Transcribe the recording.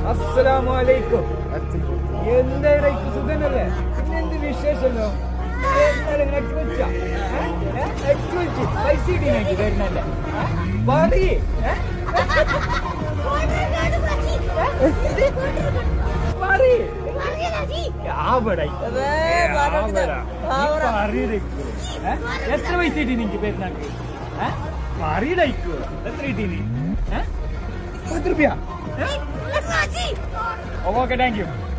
അസ്സലാമു അലൈക്കും എന്തായാലും സുഖനല്ലേ പിന്നെ എന്ത് വിശേഷമല്ലോ പൈസ കിട്ടി വരുന്നല്ലേ പറയേ പറയേ ആവടാ എത്ര പൈസ കിട്ടി നിനക്ക് പെരുന്നാൾക്ക് പറയടയ്ക്കോ എത്ര കിട്ടീനി പത്ത് റുപ്യ ഓക്കെ താങ്ക് യു